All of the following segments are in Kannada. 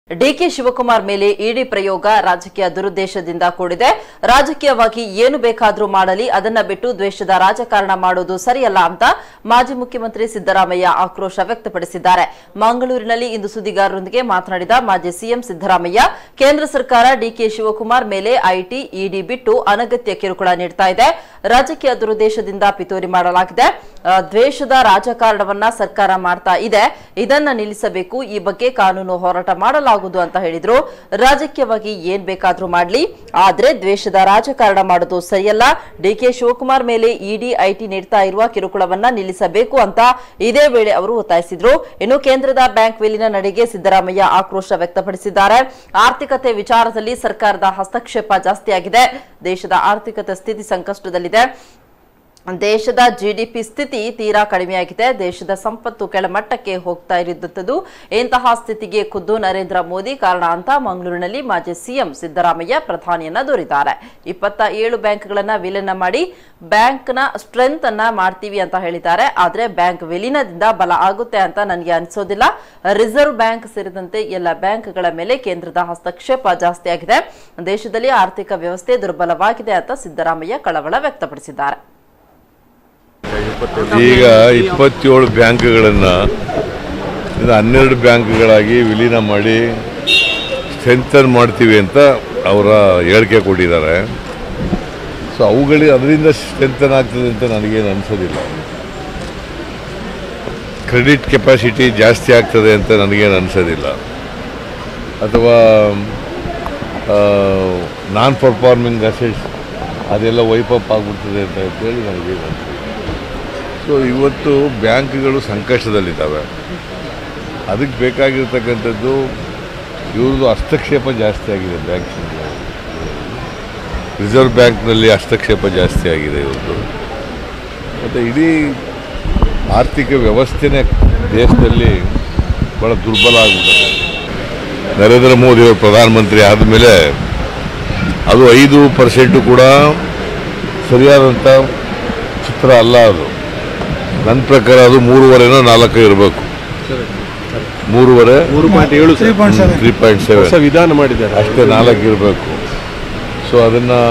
ಡಿಕೆ ಶಿವಕುಮಾರ್ ಮೇಲೆ ಇಡಿ ಪ್ರಯೋಗ ರಾಜಕೀಯ ದುರುದ್ದೇಶದಿಂದ ಕೂಡಿದೆ ರಾಜಕೀಯವಾಗಿ ಏನು ಬೇಕಾದರೂ ಮಾಡಲಿ ಅದನ್ನ ಬಿಟ್ಟು ದ್ವೇಷದ ರಾಜಕಾರಣ ಮಾಡೋದು ಸರಿಯಲ್ಲ ಅಂತ ಮಾಜಿ ಮುಖ್ಯಮಂತ್ರಿ ಸಿದ್ದರಾಮಯ್ಯ ಆಕ್ರೋಶ ವ್ಯಕ್ತಪಡಿಸಿದ್ದಾರೆ ಮಂಗಳೂರಿನಲ್ಲಿ ಇಂದು ಸುದ್ದಿಗಾರರೊಂದಿಗೆ ಮಾತನಾಡಿದ ಮಾಜಿ ಸಿಎಂ ಸಿದ್ದರಾಮಯ್ಯ ಕೇಂದ್ರ ಸರ್ಕಾರ ಡಿಕೆ ಶಿವಕುಮಾರ್ ಮೇಲೆ ಐಟಿ ಇಡಿ ಬಿಟ್ಟು ಅನಗತ್ಯ ಕಿರುಕುಳ ನೀಡ್ತಾ ಇದೆ ರಾಜಕೀಯ ದುರುದ್ದೇಶದಿಂದ ಪಿತೂರಿ ಮಾಡಲಾಗಿದೆ ಆ, ದ್ವೇಷದ ರಾಜಕಾರಣವನ್ನ ಸರ್ಕಾರ ಮಾಡ್ತಾ ಇದೆ ಇದನ್ನ ನಿಲ್ಲಿಸಬೇಕು ಈ ಬಗ್ಗೆ ಕಾನೂನು ಹೋರಾಟ ಮಾಡಲಾಗುವುದು ಅಂತ ಹೇಳಿದ್ರು ರಾಜಕೀಯವಾಗಿ ಏನ್ ಬೇಕಾದ್ರೂ ಮಾಡ್ಲಿ ಆದ್ರೆ ದ್ವೇಷದ ರಾಜಕಾರಣ ಮಾಡೋದು ಸರಿಯಲ್ಲ ಡಿಕೆ ಶಿವಕುಮಾರ್ ಮೇಲೆ ಇಡಿ ಐಟಿ ನೀಡ್ತಾ ಇರುವ ಕಿರುಕುಳವನ್ನ ನಿಲ್ಲಿಸಬೇಕು ಅಂತ ಇದೇ ವೇಳೆ ಅವರು ಒತ್ತಾಯಿಸಿದ್ರು ಇನ್ನು ಕೇಂದ್ರದ ಬ್ಯಾಂಕ್ ವಿಲೀನ ನಡೆಗೆ ಸಿದ್ದರಾಮಯ್ಯ ಆಕ್ರೋಶ ವ್ಯಕ್ತಪಡಿಸಿದ್ದಾರೆ ಆರ್ಥಿಕತೆ ವಿಚಾರದಲ್ಲಿ ಸರ್ಕಾರದ ಹಸ್ತಕ್ಷೇಪ ಜಾಸ್ತಿಯಾಗಿದೆ ದೇಶದ ಆರ್ಥಿಕತೆ ಸ್ಥಿತಿ ಸಂಕಷ್ಟದಲ್ಲಿದೆ ದೇಶದ ಜಿಡಿಪಿ ಸ್ಥಿತಿ ತೀರಾ ಕಡಿಮೆಯಾಗಿದೆ ದೇಶದ ಸಂಪತ್ತು ಕೆಳಮಟ್ಟಕ್ಕೆ ಹೋಗ್ತಾ ಇರುತ್ತದೆ ಇಂತಹ ಸ್ಥಿತಿಗೆ ಖುದ್ದು ನರೇಂದ್ರ ಮೋದಿ ಕಾರಣ ಅಂತ ಮಂಗಳೂರಿನಲ್ಲಿ ಮಾಜಿ ಸಿಎಂ ಸಿದ್ದರಾಮಯ್ಯ ಪ್ರಧಾನಿಯನ್ನ ದೂರಿದ್ದಾರೆ ಇಪ್ಪತ್ತ ಏಳು ಬ್ಯಾಂಕ್ಗಳನ್ನ ವಿಲೀನ ಮಾಡಿ ಬ್ಯಾಂಕ್ನ ಸ್ಟ್ರೆಂತ್ ಅನ್ನ ಮಾಡ್ತೀವಿ ಅಂತ ಹೇಳಿದ್ದಾರೆ ಆದ್ರೆ ಬ್ಯಾಂಕ್ ವಿಲೀನದಿಂದ ಬಲ ಆಗುತ್ತೆ ಅಂತ ನನಗೆ ಅನಿಸೋದಿಲ್ಲ ರಿಸರ್ವ್ ಬ್ಯಾಂಕ್ ಸೇರಿದಂತೆ ಎಲ್ಲ ಬ್ಯಾಂಕ್ಗಳ ಮೇಲೆ ಕೇಂದ್ರದ ಹಸ್ತಕ್ಷೇಪ ಜಾಸ್ತಿಯಾಗಿದೆ ದೇಶದಲ್ಲಿ ಆರ್ಥಿಕ ವ್ಯವಸ್ಥೆ ದುರ್ಬಲವಾಗಿದೆ ಅಂತ ಸಿದ್ದರಾಮಯ್ಯ ಕಳವಳ ವ್ಯಕ್ತಪಡಿಸಿದ್ದಾರೆ ಈಗ ಇಪ್ಪತ್ತೇಳು ಬ್ಯಾಂಕ್ಗಳನ್ನು ಇದು ಹನ್ನೆರಡು ಬ್ಯಾಂಕ್ಗಳಾಗಿ ವಿಲೀನ ಮಾಡಿ ಸ್ಟ್ರೆಂಥನ್ ಮಾಡ್ತೀವಿ ಅಂತ ಅವರ ಹೇಳಿಕೆ ಕೊಟ್ಟಿದ್ದಾರೆ ಸೊ ಅವುಗಳಿಗೆ ಅದರಿಂದ ಸ್ಟ್ರೆಂಥನ್ ಆಗ್ತದೆ ಅಂತ ನನಗೇನು ಅನಿಸೋದಿಲ್ಲ ಕ್ರೆಡಿಟ್ ಕೆಪಾಸಿಟಿ ಜಾಸ್ತಿ ಆಗ್ತದೆ ಅಂತ ನನಗೇನು ಅನಿಸೋದಿಲ್ಲ ಅಥವಾ ನಾನ್ ಪರ್ಫಾರ್ಮಿಂಗ್ ಅಸೆಟ್ಸ್ ಅದೆಲ್ಲ ವೈಪಪ್ ಆಗಿಬಿಡ್ತದೆ ಅಂತ ಹೇಳಿ ನನಗೇನು ಅನಿಸೋದಿಲ್ಲ ಸೊ ಇವತ್ತು ಬ್ಯಾಂಕ್ಗಳು ಸಂಕಷ್ಟದಲ್ಲಿದ್ದಾವೆ ಅದಕ್ಕೆ ಬೇಕಾಗಿರ್ತಕ್ಕಂಥದ್ದು ಇವ್ರದ್ದು ಹಸ್ತಕ್ಷೇಪ ಜಾಸ್ತಿ ಆಗಿದೆ ಬ್ಯಾಂಕ್ ರಿಸರ್ವ್ ಬ್ಯಾಂಕ್ನಲ್ಲಿ ಹಸ್ತಕ್ಷೇಪ ಜಾಸ್ತಿ ಆಗಿದೆ ಇವ್ರದ್ದು ಮತ್ತು ಇಡೀ ಆರ್ಥಿಕ ವ್ಯವಸ್ಥೆನೇ ದೇಶದಲ್ಲಿ ಭಾಳ ದುರ್ಬಲ ಆಗಿಬಿಟ್ಟಿದೆ ನರೇಂದ್ರ ಮೋದಿ ಅವರು ಪ್ರಧಾನಮಂತ್ರಿ ಆದಮೇಲೆ ಅದು ಐದು ಪರ್ಸೆಂಟು ಕೂಡ ಸರಿಯಾದಂಥ ಚಿತ್ರ ಅಲ್ಲ ಅದು ನನ್ನ ಪ್ರಕಾರ ಅದು ಮೂರುವರೆನೋ ನಾಲ್ಕು ಇರಬೇಕು ಮೂರುವರೆ ಮೂರು ಪಾಯಿಂಟ್ ಏಳು ಸರ್ ತ್ರೀ ಪಾಯಿಂಟ್ ಹೊಸ ಸೆವೆನ್ ವಿಧಾನ ಮಾಡಿದ್ದಾರೆ ಅಷ್ಟೇ ನಾಲ್ಕು ಇರಬೇಕು ಸೊ ಅದನ್ನು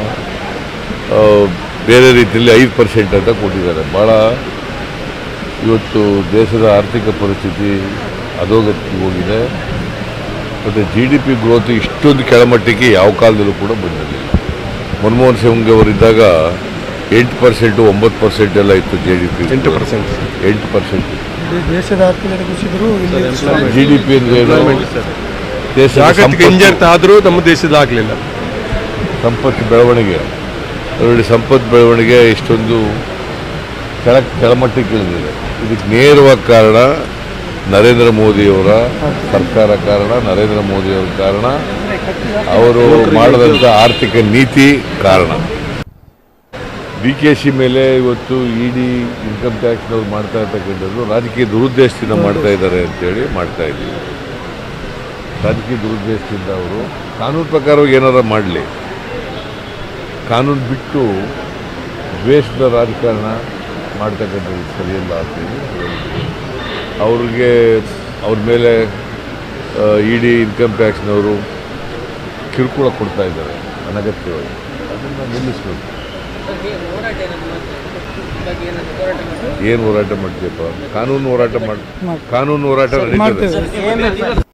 ಬೇರೆ ರೀತಿಯಲ್ಲಿ ಐದು ಪರ್ಸೆಂಟ್ ಅಂತ ಕೊಟ್ಟಿದ್ದಾರೆ ಭಾಳ ಇವತ್ತು ದೇಶದ ಆರ್ಥಿಕ ಪರಿಸ್ಥಿತಿ ಅಧೋಗತಿಗೆ ಹೋಗಿದೆ ಮತ್ತು ಜಿ ಡಿ ಪಿ ಗ್ರೋತ್ ಇಷ್ಟೊಂದು ಕೆಳಮಟ್ಟಕ್ಕೆ ಯಾವ ಕಾಲದಲ್ಲೂ ಕೂಡ ಬಂದಿರಲಿಲ್ಲ ಮನಮೋಹನ್ ಸಿಂಗ್ ಅವರಿದ್ದಾಗ ಎಂಟು ಪರ್ಸೆಂಟು ಒಂಬತ್ತು ಪರ್ಸೆಂಟ್ ಎಲ್ಲ ಇತ್ತು ಜಿ ಡಿ ಪಿ ಎಂಟು ಪರ್ಸೆಂಟ್ ಎಂಟು ಪರ್ಸೆಂಟ್ ಇಡೀ ದೇಶದ ಆರ್ಥಿಕತೆ ಕುಸಿದ್ರು ಇಲ್ಲಿ ಜಿ ಡಿ ಪಿ ಅಂದ್ರೆ ಏನು? ದೇಶದ ಜಾಗತಿಕ ಸಂಪತ್ತು- ಹಿಂಜರಿತ ಆದರೂ ನಮ್ಮ ದೇಶದ ಆಗಲಿಲ್ಲ ಸಂಪತ್ತು ಬೆಳವಣಿಗೆ ಅದರಲ್ಲಿ ಸಂಪತ್ತು ಬೆಳವಣಿಗೆ ಇಷ್ಟೊಂದು ಕೆಳ ಕೆಳಮಟ್ಟಕ್ಕೆ ಇಳಿದಿದೆ ಇದಕ್ಕೆ ನೇರವಾಗಿ ಕಾರಣ ನರೇಂದ್ರ ಮೋದಿಯವರ ಸರ್ಕಾರ ಕಾರಣ ನರೇಂದ್ರ ಮೋದಿಯವರ ಕಾರಣ ಅವರು ಮಾಡಿದಂಥ ಆರ್ಥಿಕ ನೀತಿ ಕಾರಣ ಡಿ ಕೆ ಸಿ ಮೇಲೆ ಇವತ್ತು ಇ ಡಿ ಇನ್ಕಮ್ ಟ್ಯಾಕ್ಸ್ನವ್ರು ಮಾಡ್ತಾ ಇರ್ತಕ್ಕಂಥದ್ದು ರಾಜಕೀಯ ದುರುದ್ದೇಶದಿಂದ ಮಾಡ್ತಾ ಇದ್ದಾರೆ ಅಂತೇಳಿ ಮಾಡ್ತಾ ಇದ್ದೀವಿ ರಾಜಕೀಯ ದುರುದ್ದೇಶದಿಂದ ಅವರು ಕಾನೂನು ಪ್ರಕಾರವಾಗಿ ಏನಾರ ಮಾಡಲಿ ಕಾನೂನು ಬಿಟ್ಟು ದ್ವೇಷದ ರಾಜಕಾರಣ ಮಾಡ್ತಕ್ಕಂಥದ್ದು ಸರಿಯಲ್ಲ ಅಂತೇಳಿ ಹೇಳ್ತೀನಿ. ಅವ್ರಿಗೆ ಅವ್ರ ಮೇಲೆ ಇ ಡಿ ಇನ್ಕಮ್ ಟ್ಯಾಕ್ಸ್ನವರು ಕಿರುಕುಳ ಕೊಡ್ತಾ ಇದ್ದಾರೆ ಅನಗತ್ಯವಾಗಿ ಅದನ್ನು ನಿಲ್ಲಿಸ್ಬೇಕು ಏನು ಹೋರಾಟ ಮಾಡ್ತೀಯಪ್ಪ ಕಾನೂನು ಹೋರಾಟ ಮಾಡಿ ಕಾನೂನು ಹೋರಾಟ ನಡೀತದೆ ಮಾಡ್ತೇವೆ